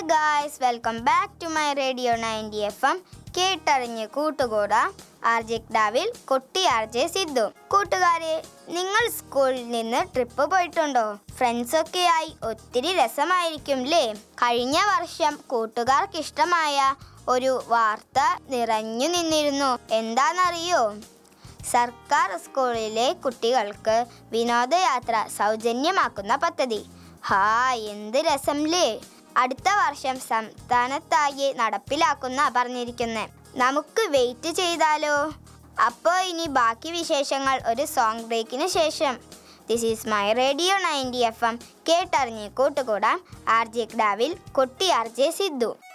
guys welcome back to my radio ninety F M കേട്ടറിഞ്ഞ് കൂട്ടുകൂടാ R J ഡാവിൽ കൊട്ടി R J Sidhu കൂട്ടുകാരെ നിങ്ങൾ സ്കൂളിൽ നിന്ന് ട്രിപ്പ് പോയിട്ടുണ്ടോ ഫ്രണ്ട്സ് ഒക്കെ ആയി ഒത്തിരി രസമായിരിക്കും അല്ലേ കഴിഞ്ഞ വർഷം കൂട്ടുകാർക്ക് ഇഷ്ടമായ ഒരു വാർത്ത നിറഞ്ഞു നിന്നിരുന്നു എന്താണെന്നറിയോ സർക്കാർ സ്കൂളിലെ കുട്ടികൾക്ക് വിനോദയാത്ര സൗജന്യമാക്കുന്ന പദ്ധതി ഹാ എന്ത് രസംലേ അടുത്ത വർഷം സംസ്ഥാനത്തായി നടപ്പിലാക്കുന്ന പറഞ്ഞിരിക്കുന്നത് നമുക്ക് വെയിറ്റ് ചെയ്താലോ അപ്പോൾ ഇനി ബാക്കി വിശേഷങ്ങൾ ഒരു സോങ് ബ്രേക്കിന് ശേഷം this is my radio ninety F M കേട്ടറിഞ്ഞ് കൂട്ടുകൂടാം ആർ ജെ ക്ഡാവിൽ കൊട്ടി ആർ ജെ സിദ്ധു